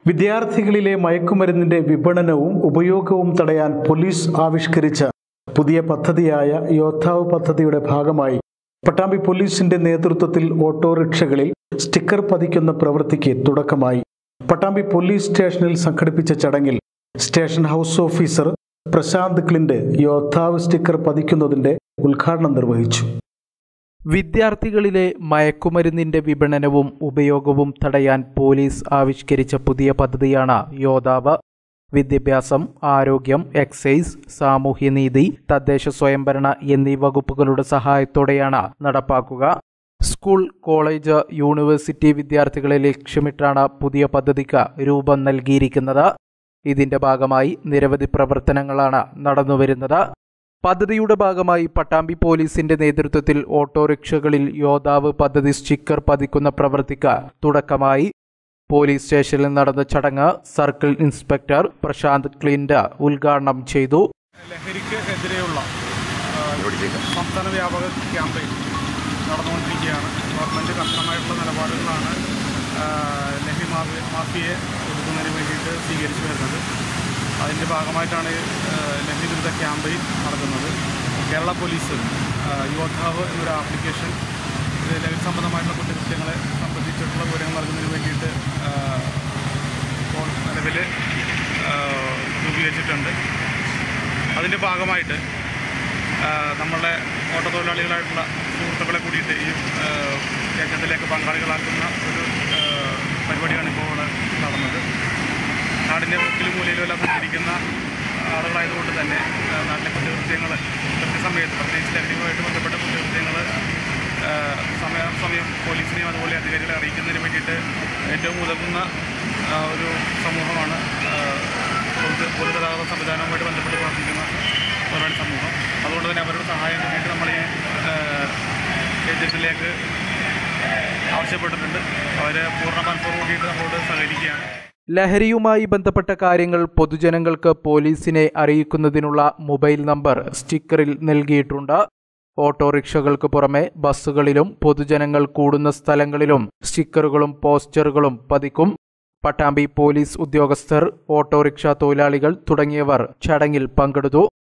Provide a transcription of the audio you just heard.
വിദ്യാർത്ഥികളിലെ മയക്കുമരുന്നിന്റെ വിപണനവും ഉപയോഗവും തടയാൻ പോലീസ് ആവിഷ്കരിച്ച പുതിയ പദ്ധതിയായ യോദ്ധാവ് പദ്ധതിയുടെ ഭാഗമായി പട്ടാമ്പി പോലീസിന്റെ നേതൃത്വത്തിൽ ഓട്ടോറിക്ഷകളിൽ സ്റ്റിക്കർ പതിക്കുന്ന പ്രവൃത്തിക്ക് തുടക്കമായി പട്ടാമ്പി പോലീസ് സ്റ്റേഷനിൽ സംഘടിപ്പിച്ച ചടങ്ങിൽ station house officer Prashanth Clint Yodhav sticker പതിക്കുന്നതിന്റെ ഉദ്ഘാടനം നിർവഹിച്ചു വിദ്യാർത്ഥികളിലെ മയക്കുമരുന്നിന്റെ വിപണനവും ഉപയോഗവും തടയാൻ പോലീസ് ആവിഷ്കരിച്ച പുതിയ പദ്ധതിയാണ് യോദ്ധാവ് വിദ്യാഭ്യാസം ആരോഗ്യം എക്സൈസ് സാമൂഹ്യനീതി തദ്ദേശ സ്വയംഭരണ എന്നീ വകുപ്പുകളുടെ സഹായത്തോടെയാണ് നടപ്പാക്കുക സ്കൂൾ കോളേജ് യൂണിവേഴ്സിറ്റി വിദ്യാർത്ഥികളെ ലക്ഷ്യമിട്ടാണ് പുതിയ പദ്ധതിക്ക് രൂപം നൽകിയിരിക്കുന്നത് ഇതിന്റെ ഭാഗമായി നിരവധി പ്രവർത്തനങ്ങളാണ് നടന്നുവരുന്നത് പദ്ധതിയുടെ ഭാഗമായി പട്ടാമ്പി പോലീസിന്റെ നേതൃത്വത്തിൽ ഓട്ടോറിക്ഷകളിൽ യോദ്ധാവ് പദ്ധതി സ്റ്റിക്കർ പതിക്കുന്ന പ്രവൃത്തിക്ക് തുടക്കമായി പോലീസ് സ്റ്റേഷനിൽ നടന്ന ചടങ്ങ് സർക്കിൾ ഇൻസ്പെക്ടർ പ്രശാന്ത് ക്ലിന്റ് ഉദ്ഘാടനം ചെയ്തു ലഹരിക്ക് എതിരെയുള്ള ആ, സംസ്ഥാന വ്യാപക ക്യാമ്പയിൻ നടന്നുകൊണ്ടിരിക്കുകയാണ് ഗവൺമെൻറ് കർശനമായിട്ടുള്ള നിലപാടുകളാണ് ആ, ലഹരി മാഫി- മാഫിയെ ഒതുക്കുന്നതിന് വേണ്ടിയിട്ട് സ്വീകരിച്ചു വരുന്നത് അതിൻ്റെ ഭാഗമായിട്ടാണ് ആ, ലഹരി വിരുദ്ധ ക്യാമ്പയിൻ നടക്കുന്നത് കേരള പോലീസ് ആ, യോദ്ധാവ് എന്നൊരു ആപ്ലിക്കേഷൻ ഇത് ലഹരി സംബന്ധമായിട്ടുള്ള കുറ്റകൃത്യങ്ങളെ സംബന്ധിച്ചിട്ടുള്ള വിവരങ്ങൾ നൽകുന്നതിന് വേണ്ടിയിട്ട് ആ, ഇപ്പോൾ നിലവിൽ രൂപീകരിച്ചിട്ടുണ്ട് അതിൻ്റെ ഭാഗമായിട്ട് ആ, നമ്മളുടെ ഓട്ടത്തൊഴിലാളികളായിട്ടുള്ള സുഹൃത്തുക്കളെ കൂടിയിട്ട് ഈ ആ, യജ്ഞത്തിലേക്ക് പങ്കാളികളാക്കുന്ന ഒരു ആ, പരിപാടിയാണ് ഇപ്പോൾ ഇവിടെ നടന്നത് നാടിൻ്റെ മുക്കിലും മൂലയിലും എല്ലാം സഞ്ചരിക്കുന്ന ആളുകളായതുകൊണ്ട് തന്നെ ആ, നാട്ടിലെ കുറ്റകൃത്യങ്ങൾ കൃത്യസമയത്ത് പ്രത്യേകിച്ച് ലഹരിയുമായിട്ട് ബന്ധപ്പെട്ട കുറ്റകൃത്യങ്ങൾ സമയം സമയം പോലീസിനെയും അതുപോലെ അധികാരികളെ അറിയിക്കുന്നതിന് വേണ്ടിയിട്ട് ഏറ്റവും ഉതകുന്ന ആ, ഒരു സമൂഹമാണ് ആ, പൊതു- പൊതുഗതാഗത സംവിധാനവുമായിട്ട് ബന്ധപ്പെട്ട് പ്രവർത്തിക്കുന്ന തൊഴിലാളി സമൂഹം അതുകൊണ്ട് തന്നെ അവരുടെ സഹായം വേണ്ടിയിട്ട് നമ്മൾ ഈ ഏജൻസിലേക്ക് ആവശ്യപ്പെട്ടിട്ടുണ്ട് അവർ പൂർണ്ണ മനസ്സോടുകൂടിയിട്ട് നമ്മളോട് സഹകരിക്കുകയാണ് ലഹരിയുമായി ബന്ധപ്പെട്ട കാര്യങ്ങൾ പൊതുജനങ്ങൾക്ക് പോലീസിനെ അറിയിക്കുന്നതിനുള്ള മൊബൈൽ നമ്പർ സ്റ്റിക്കറിൽ നൽകിയിട്ടുണ്ട് ഓട്ടോറിക്ഷകൾക്ക് പുറമെ ബസ്സുകളിലും പൊതുജനങ്ങൾ കൂടുന്ന സ്ഥലങ്ങളിലും സ്റ്റിക്കറുകളും പോസ്റ്ററുകളും പതിക്കും പട്ടാമ്പി പോലീസ് ഉദ്യോഗസ്ഥർ ഓട്ടോറിക്ഷ തൊഴിലാളികൾ തുടങ്ങിയവർ ചടങ്ങിൽ പങ്കെടുത്തു